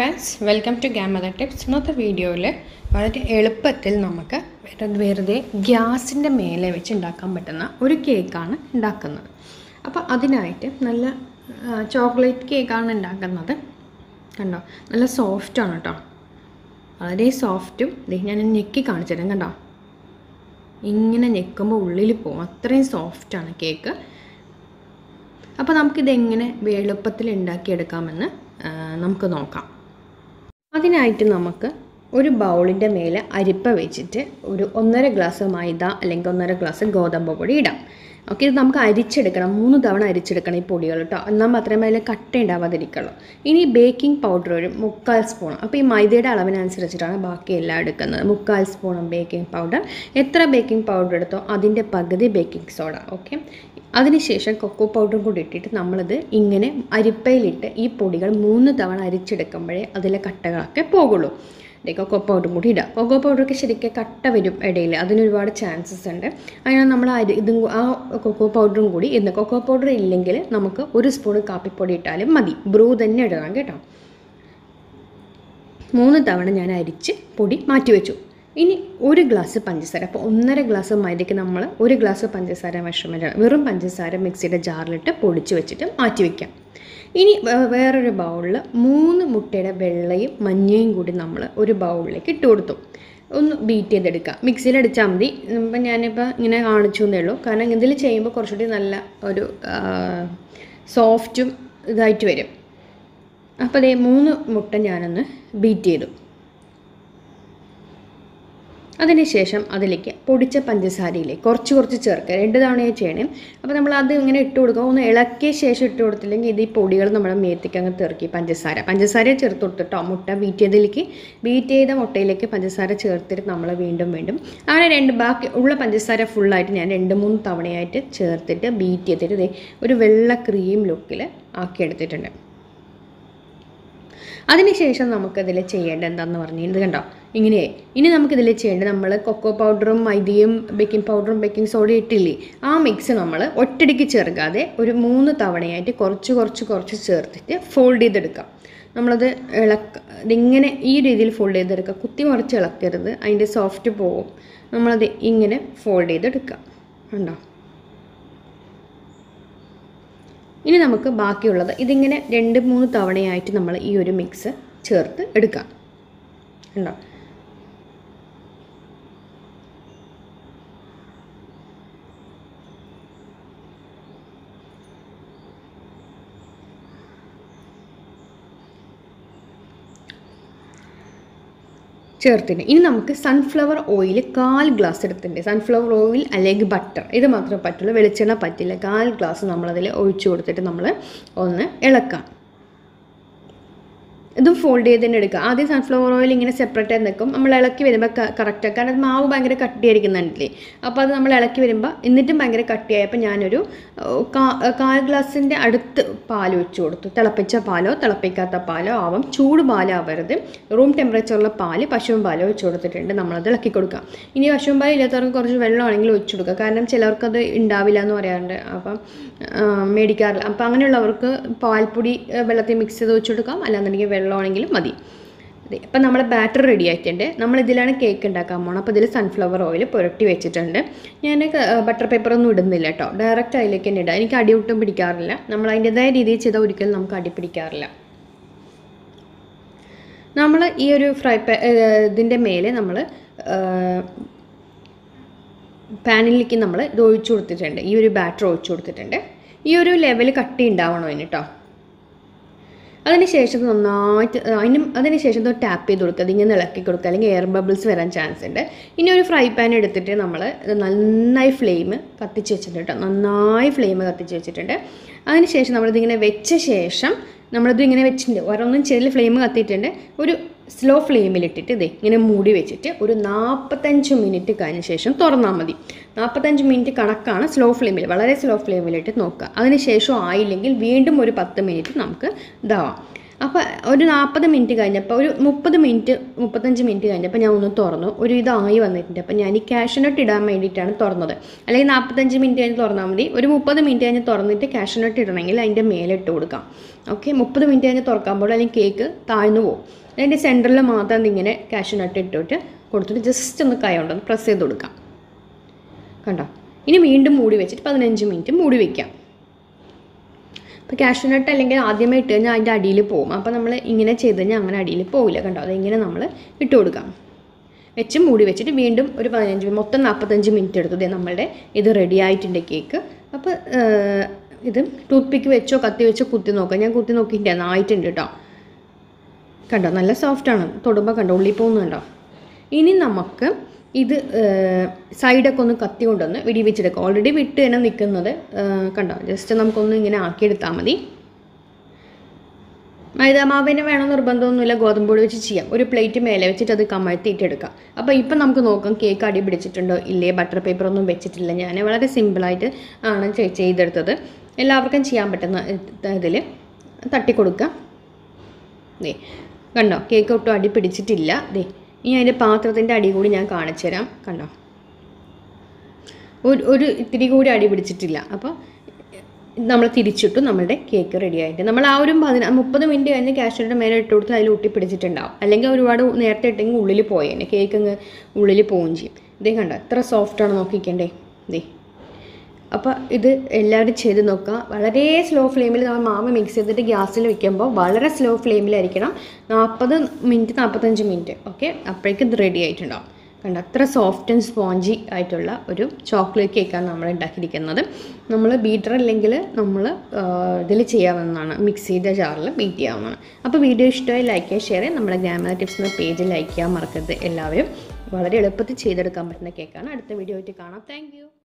friends welcome to grammar tips ഇന്നത്തെ വീഡിയോയിൽ വളരെ എളുപ്പത്തിൽ നമുക്ക് വെറുതെ വെറുതെ ഗ്യാസിൻ്റെ മേലെ വെച്ച് ഉണ്ടാക്കാൻ പറ്റുന്ന ഒരു കേക്കാണ് ഉണ്ടാക്കുന്നത് അപ്പോൾ അതിനായിട്ട് നല്ല ചോക്ലേറ്റ് കേക്കാണ് ഉണ്ടാക്കുന്നത് കണ്ടോ നല്ല സോഫ്റ്റാണ് കേട്ടോ വളരെ സോഫ്റ്റും ദേ ഞാൻ ഞെക്കി കാണിച്ചു തരാം കണ്ടോ ഇങ്ങനെ ഞെക്കുമ്പോൾ ഉള്ളിൽ പോകും അത്രയും സോഫ്റ്റാണ് കേക്ക് അപ്പോൾ നമുക്കിതെങ്ങനെ എളുപ്പത്തിൽ ഉണ്ടാക്കിയെടുക്കാമെന്ന് ആ, നമുക്ക് നോക്കാം അതിനായിട്ട് നമുക്ക് ഒരു ബൗളിൻ്റെ മേലെ അരിപ്പ വെച്ചിട്ട് ഒരു ഒന്നര ഗ്ലാസ് മൈദ അല്ലെങ്കിൽ ഒന്നര ഗ്ലാസ് ഗോതമ്പ് പൊടി ഇടാം ഓക്കെ ഇത് നമുക്ക് അരിച്ചെടുക്കണം മൂന്ന് തവണ അരിച്ചെടുക്കണം ഈ പൊടികൾ കേട്ടോ എന്നാൽ മാത്രമേ അതിൽ കട്ട ഉണ്ടാവാതിരിക്കുള്ളൂ ഇനി ബേക്കിംഗ് പൗഡർ ഒരു മുക്കാൽ സ്പൂൺ അപ്പോൾ ഈ മൈദയുടെ അളവിനനുസരിച്ചിട്ടാണ് ബാക്കി എല്ലാം എടുക്കുന്നത് മുക്കാൽ സ്പൂണും ബേക്കിംഗ് പൗഡർ എത്ര ബേക്കിംഗ് പൗഡർ എടുത്തോ അതിൻ്റെ പകുതി ബേക്കിംഗ് സോഡ ഓക്കെ അതിനുശേഷം കൊക്കോ പൗഡറും കൂടി ഇട്ടിട്ട് നമ്മളിത് ഇങ്ങനെ അരിപ്പയിലിട്ട് ഈ പൊടികൾ മൂന്ന് തവണ അരിച്ചെടുക്കുമ്പോഴേ അതിലെ കട്ടകളൊക്കെ പോകുള്ളൂ ദേ കൊക്കോ പൗഡറും കൂടി ഇടുക കൊക്കോ പൗഡറൊക്കെ ശരിക്കും കട്ട വരും ഇടയിൽ അതിന് ഒരുപാട് ചാൻസസ് ഉണ്ട് അതിനാണ് നമ്മൾ അരി ഇതും കൂ- ആ കൊക്കോ പൗഡറും കൂടി ഇന്ന് കൊക്കോ പൗഡർ ഇല്ലെങ്കിൽ നമുക്ക് ഒരു സ്പൂൺ കാപ്പിപ്പൊടി ഇട്ടാലും മതി ബ്രൂ തന്നെ ഇടണം കേട്ടോ മൂന്ന് തവണ ഞാൻ അരിച്ച് പൊടി മാറ്റി വെച്ചു ഇനി ഒരു ഗ്ലാസ് പഞ്ചസാര അപ്പോൾ ഒന്നര ഗ്ലാസ് മൈദയ്ക്ക് നമ്മൾ ഒരു ഗ്ലാസ് പഞ്ചസാര മെഷർമെൻ്റ് വെറും പഞ്ചസാര മിക്സിയുടെ ജാറിലിട്ട് പൊടിച്ച് വെച്ചിട്ട് മാറ്റി വയ്ക്കാം ഇനി വേ- വേറൊരു ബൗളിൽ മൂന്ന് മുട്ടയുടെ വെള്ളയും മഞ്ഞയും കൂടി നമ്മൾ ഒരു ബൗളിലേക്ക് ഇട്ട് കൊടുത്തു ഒന്ന് ബീറ്റ് ചെയ്തെടുക്കുക മിക്സിയിൽ അടിച്ചാൽ മതി ഇപ്പം ഞാനിപ്പോൾ ഇങ്ങനെ കാണിച്ചു എന്നേ ഉള്ളൂ കാരണം ഇതിൽ ചെയ്യുമ്പോൾ കുറച്ചുകൂടി നല്ല ഒരു സോഫ്റ്റും ഇതായിട്ട് വരും അപ്പോൾ അതേ മൂന്ന് മുട്ട ഞാനൊന്ന് ബീറ്റ് ചെയ്തു അതിനുശേഷം അതിലേക്ക് പൊടിച്ച പഞ്ചസാരയിലേക്ക് കുറച്ച് കുറച്ച് ചേർക്കുക രണ്ട് തവണയായി ചെയ്യണം അപ്പോൾ നമ്മൾ അത് ഇങ്ങനെ ഇട്ട് കൊടുക്കുക ഒന്ന് ഇളക്കിയ ശേഷം ഇട്ട് കൊടുത്തില്ലെങ്കിൽ ഇത് ഈ പൊടികൾ നമ്മുടെ മേത്തേക്ക് അങ്ങ് തെറുക്കി പഞ്ചസാര പഞ്ചസാര ചേർത്ത് കൊടുത്തിട്ടോ മുട്ട ബീറ്റ് ചെയ്തതിലേക്ക് ബീറ്റ് ചെയ്ത മുട്ടയിലേക്ക് പഞ്ചസാര ചേർത്തിട്ട് നമ്മൾ വീണ്ടും വീണ്ടും അങ്ങനെ രണ്ട് ബാക്കി ഉള്ള പഞ്ചസാര ഫുള്ളായിട്ട് ഞാൻ രണ്ട് മൂന്ന് തവണയായിട്ട് ചേർത്തിട്ട് ബീറ്റ് ചെയ്തിട്ട് ദേ ഒരു വെള്ള ക്രീം ലുക്കിൽ ആക്കിയെടുത്തിട്ടുണ്ട് അതിനുശേഷം നമുക്കതിൽ ചെയ്യേണ്ടത് എന്താണെന്ന് പറഞ്ഞു ഇത് കണ്ടോ ഇങ്ങനെ ഇനി നമുക്കിതിൽ ചെയ്യേണ്ടത് നമ്മൾ കൊക്കോ പൗഡറും മൈദയും ബേക്കിംഗ് പൗഡറും ബേക്കിംഗ് സോഡയും ഇട്ടില്ലേ ആ മിക്സ് നമ്മൾ ഒറ്റടിക്ക് ചേർക്കാതെ ഒരു മൂന്ന് തവണയായിട്ട് കുറച്ച് കുറച്ച് കുറച്ച് ചേർത്തിട്ട് ഫോൾഡ് ചെയ്തെടുക്കാം നമ്മളത് ഇളക്ക ഇതിങ്ങനെ ഈ രീതിയിൽ ഫോൾഡ് ചെയ്തെടുക്കുക കുത്തി മറിച്ച് ഇളക്കരുത് അതിൻ്റെ സോഫ്റ്റ് പോവും നമ്മളത് ഇങ്ങനെ ഫോൾഡ് ചെയ്തെടുക്കുക കണ്ടോ ഇനി നമുക്ക് ബാക്കിയുള്ളത് ഇതിങ്ങനെ രണ്ട് മൂന്ന് തവണയായിട്ട് നമ്മൾ ഈ ഒരു മിക്സ് ചേർത്ത് എടുക്കാം ഉണ്ടോ ചേർത്തിന് ഇനി നമുക്ക് സൺഫ്ലവർ ഓയിൽ കാൽ ഗ്ലാസ് എടുത്തിട്ടുണ്ട് സൺഫ്ലവർ ഓയിൽ അല്ലെങ്കിൽ ബട്ടർ ഇത് മാത്രമേ പറ്റുള്ളൂ വെളിച്ചെണ്ണ പറ്റില്ല കാൽ ഗ്ലാസ് നമ്മളതിൽ ഒഴിച്ചു കൊടുത്തിട്ട് നമ്മൾ ഒന്ന് ഇളക്കാം ഇതും ഫോൾഡ് ചെയ്ത് തന്നെ എടുക്കുക ആദ്യം സൺഫ്ലവർ ഓയിൽ ഇങ്ങനെ സെപ്പറേറ്റ് ആയി നിൽക്കും നമ്മൾ ഇളക്കി വരുമ്പോൾ കറക്റ്റ് കാരണം അത് മാവ് ഭയങ്കര കട്ടിയായിരിക്കുന്നുണ്ടല്ലേ അപ്പോൾ അത് നമ്മൾ ഇളക്കി വരുമ്പോൾ എന്നിട്ടും ഭയങ്കര കട്ടിയായപ്പോൾ ഞാനൊരു ഏഹ്, കാ- കാൽ ഗ്ലാസിൻ്റെ അടുത്ത് പാൽ ഒഴിച്ചു കൊടുത്തു തിളപ്പിച്ച പാലോ തിളപ്പിക്കാത്ത പാലോ ആവാം ചൂട് പാലാവരുത് റൂം ടെമ്പറേച്ചറിലുള്ള പാല് പശുവും പാലോ ഒഴിച്ചു കൊടുത്തിട്ടുണ്ട് നമ്മളത് ഇളക്കി കൊടുക്കാം ഇനി പശുവും പാൽ ഇല്ലാത്തവർക്ക് കുറച്ച് വെള്ളമാണെങ്കിൽ ഒഴിച്ചു കൊടുക്കുക കാരണം ചിലർക്കത് ഉണ്ടാവില്ല എന്ന് പറയാറുണ്ട് അപ്പം ആ, മേടിക്കാറില്ല അപ്പം അങ്ങനെയുള്ളവർക്ക് പാൽപ്പൊടി ഏഹ്, വെള്ളത്തിൽ മിക്സ് ചെയ്ത് ഒഴിച്ചു കൊടുക്കാം അല്ലാന്നുണ്ടെങ്കിൽ വെള്ളമാണെങ്കിലും മതി അതെ അപ്പം നമ്മുടെ ബാറ്റർ റെഡി ആയിട്ടുണ്ട് നമ്മൾ ഇതിലാണ് കേക്ക് ഉണ്ടാക്കാൻ പോകണം അപ്പോൾ ഇതിൽ സൺഫ്ലവർ ഓയിൽ പുരട്ടി വെച്ചിട്ടുണ്ട് ഞാൻ ബട്ടർ പേപ്പർ ഒന്നും ഇടുന്നില്ല കേട്ടോ ഡയറക്റ്റ് അതിലേക്ക് തന്നെ ഇടാം എനിക്ക് അടി ഒട്ടും പിടിക്കാറില്ല നമ്മൾ അതിൻ്റെതായ രീതിയിൽ ചെയ്താൽ ഒരിക്കലും നമുക്ക് അടി പിടിക്കാറില്ല നമ്മൾ ഈ ഒരു ഫ്രൈ പാ ഇതിൻ്റെ മേലെ നമ്മൾ പാനിലേക്ക് നമ്മൾ ഇത് ഒഴിച്ചു കൊടുത്തിട്ടുണ്ട് ഈ ഒരു ബാറ്റർ ഒഴിച്ചു കൊടുത്തിട്ടുണ്ട് ഈ ഒരു ലെവൽ കട്ടി ഉണ്ടാവണം അതിന് കേട്ടോ അതിനുശേഷം നന്നായിട്ട് അതിന് അതിനുശേഷം ഇത് ടാപ്പ് ചെയ്ത് കൊടുക്കുക അതിങ്ങനെ ഇളക്കി കൊടുക്കുക അല്ലെങ്കിൽ എയർ ബബിൾസ് വരാൻ ചാൻസ് ഉണ്ട് ഇനി ഒരു ഫ്രൈ പാൻ എടുത്തിട്ട് നമ്മൾ ഇത് നന്നായി ഫ്ലെയിം കത്തിച്ച് വെച്ചിട്ടുണ്ട് കേട്ടോ നന്നായി ഫ്ലെയിം കത്തിച്ച് വെച്ചിട്ടുണ്ട് അതിനുശേഷം നമ്മളിതിങ്ങനെ വെച്ച ശേഷം നമ്മളിത് ഇങ്ങനെ വെച്ചിട്ടുണ്ട് ഓരോന്നും ചെറിയ ഫ്ലെയിം കത്തിയിട്ടുണ്ട് ഒരു സ്ലോ ഫ്ലെയിമിലിട്ടിട്ട് ഇതേ ഇങ്ങനെ മൂടി വെച്ചിട്ട് ഒരു നാൽപ്പത്തഞ്ച് മിനിറ്റ് കഴിഞ്ഞ ശേഷം തുറന്നാൽ മതി നാൽപ്പത്തഞ്ച് മിനിറ്റ് കണക്കാണ് സ്ലോ ഫ്ലെയിമിൽ വളരെ സ്ലോ ഫ്ലെയിമിലിട്ട് നോക്കുക അതിന് ശേഷം ആയില്ലെങ്കിൽ വീണ്ടും ഒരു പത്ത് മിനിറ്റ് നമുക്ക് ഇതാവാം അപ്പോൾ ഒരു നാൽപ്പത് മിനിറ്റ് കഴിഞ്ഞപ്പോൾ ഒരു മുപ്പത് മിനിറ്റ് മുപ്പത്തഞ്ച് മിനിറ്റ് കഴിഞ്ഞപ്പോൾ ഞാൻ ഒന്ന് തുറന്നു ഒരു ഇതായി വന്നിട്ടുണ്ട് അപ്പോൾ ഞാൻ ഈ കാഷ്നട്ട് ഇടാൻ വേണ്ടിയിട്ടാണ് തുറന്നത് അല്ലെങ്കിൽ നാൽപ്പത്തഞ്ച് മിനിറ്റ് കഴിഞ്ഞ് തുറന്നാൽ മതി ഒരു മുപ്പത് മിനിറ്റ് കഴിഞ്ഞ് തുറന്നിട്ട് കാഷ്നട്ട് ഇടണമെങ്കിൽ അതിൻ്റെ മേലെ ഇട്ട് കൊടുക്കാം ഓക്കെ മുപ്പത് മിനിറ്റ് കഴിഞ്ഞ് തുറക്കുമ്പോൾ അല്ലെങ്കിൽ കേക്ക് താഴ്ന്നു പോകും അതിൻ്റെ സെൻറ്ററിൽ മാത്രം ഇങ്ങനെ കാഷ്നട്ട് ഇട്ടിട്ട് കൊടുത്തിട്ട് ജസ്റ്റ് ഒന്ന് കൈ കൊണ്ടൊന്ന് പ്രസ് ചെയ്ത് കൊടുക്കാം കണ്ടോ ഇനി വീണ്ടും മൂടി വെച്ചിട്ട് പതിനഞ്ച് മിനിറ്റ് മൂടി വയ്ക്കാം ഇപ്പോൾ കാഷ്യൂനട്ട് അല്ലെങ്കിൽ ആദ്യമേ ഇട്ട് കഴിഞ്ഞാൽ അതിൻ്റെ അടിയിൽ പോകും അപ്പോൾ നമ്മൾ ഇങ്ങനെ ചെയ്ത് കഴിഞ്ഞാൽ അങ്ങനെ അടിയിൽ പോവില്ല കണ്ടോ അതിങ്ങനെ നമ്മൾ ഇട്ട് കൊടുക്കാം വെച്ച് മൂടി വെച്ചിട്ട് വീണ്ടും ഒരു പതിനഞ്ച് മിനിറ്റ് മൊത്തം നാൽപ്പത്തഞ്ച് മിനിറ്റ് എടുത്തു ദേ നമ്മളുടെ ഇത് റെഡി ആയിട്ടുണ്ട് കേക്ക് അപ്പോൾ ഇത് ടൂത്ത് പിക്ക് വെച്ചോ കത്തി വെച്ചോ കുത്തി നോക്കാം ഞാൻ കുത്തി നോക്കിയിട്ടാണ് ആയിട്ടുണ്ട് കേട്ടോ കണ്ടോ നല്ല സോഫ്റ്റാണ് തൊടുമ്പോൾ കണ്ടോ ഉള്ളിൽ പോകുന്നുണ്ടോ ഇനി നമുക്ക് ഇത് സൈഡൊക്കെ ഒന്ന് കത്തി കൊണ്ടൊന്ന് വിടിവിച്ചെടുക്കാം ഓൾറെഡി വിട്ട് തന്നെ നിൽക്കുന്നത് കണ്ടോ ജസ്റ്റ് നമുക്കൊന്ന് ഇങ്ങനെ ആക്കിയെടുത്താൽ മതി മൈദാമാവിന് വേണം നിർബന്ധമൊന്നുമില്ല ഗോതമ്പ് പൊടി വെച്ച് ചെയ്യാം ഒരു പ്ലേറ്റ് മേലെ വെച്ചിട്ട് അത് കമഴ്ത്തിയിട്ടെടുക്കാം അപ്പോൾ ഇപ്പം നമുക്ക് നോക്കാം കേക്ക് അടി പിടിച്ചിട്ടുണ്ടോ ഇല്ലേ ബട്ടർ പേപ്പർ ഒന്നും വെച്ചിട്ടില്ല ഞാൻ വളരെ സിമ്പിളായിട്ട് ആണ് ചെ- ചെയ്തെടുത്തത് എല്ലാവർക്കും ചെയ്യാൻ പറ്റുന്ന ഇതിൽ തട്ടിക്കൊടുക്കുക ദേ കണ്ടോ കേക്ക് ഒട്ടും അടി പിടിച്ചിട്ടില്ല ദേ ഇനി അതിൻ്റെ പാത്രത്തിൻ്റെ അടി കൂടി ഞാൻ കാണിച്ചു തരാം കണ്ടോ ഒരു ഒരു ഇത്തിരി കൂടി അടി പിടിച്ചിട്ടില്ല അപ്പോൾ നമ്മൾ തിരിച്ചിട്ടു നമ്മളുടെ കേക്ക് റെഡി ആയിട്ട് നമ്മൾ ആ ഒരു പതിന മുപ്പത് മിനിറ്റ് കഴിഞ്ഞ് കാഷ്യൂരിൻ്റെ മേലെ ഇട്ട് കൊടുത്ത് അതിൽ ഒട്ടി പിടിച്ചിട്ടുണ്ടാവും അല്ലെങ്കിൽ ഒരുപാട് നേരത്തെ ഇട്ടെങ്കിൽ ഉള്ളിൽ പോയേനെ കേക്ക് അങ്ങ് ഉള്ളിൽ പോവുകയും ചെയ്യും ഇതേ കണ്ടോ എത്ര സോഫ്റ്റാണ് നോക്കിക്കണ്ടേ ഇതേ അപ്പോൾ ഇത് എല്ലാവരും ചെയ്ത് നോക്കുക വളരെ സ്ലോ ഫ്ലെയിമിൽ നമ്മൾ മാവ് മിക്സ് ചെയ്തിട്ട് ഗ്യാസിൽ വെക്കുമ്പോൾ വളരെ സ്ലോ ഫ്ലെയിമിലായിരിക്കണം നാൽപ്പത് മിനിറ്റ് നാൽപ്പത്തഞ്ച് മിനിറ്റ് ഓക്കെ അപ്പോഴേക്കും ഇത് റെഡി ആയിട്ടുണ്ടാവും കണ്ട അത്ര സോഫ്റ്റ് ആൻഡ് സ്പോഞ്ചി ആയിട്ടുള്ള ഒരു ചോക്ലേറ്റ് കേക്കാണ് നമ്മൾ ഉണ്ടാക്കിയിരിക്കുന്നത് നമ്മൾ ബീറ്റർ അല്ലെങ്കിൽ നമ്മൾ ഇതിൽ ചെയ്യാവുന്നതാണ് മിക്സിയുടെ ജാറിൽ ബീറ്റ് ചെയ്യാവുന്നതാണ് അപ്പോൾ വീഡിയോ ഇഷ്ടമായി ലൈക്ക് ചെയ്യുക ഷെയർ ചെയ്യുക നമ്മുടെ ഗ്രാമർ ടിപ്സ് എന്ന പേജ് ലൈക്ക് ചെയ്യാൻ മറക്കരുത് എല്ലാവരും വളരെ എളുപ്പത്തിൽ ചെയ്തെടുക്കാൻ പറ്റുന്ന കേക്കാണ് അടുത്ത വീഡിയോ ആയിട്ട് കാണാം താങ്ക്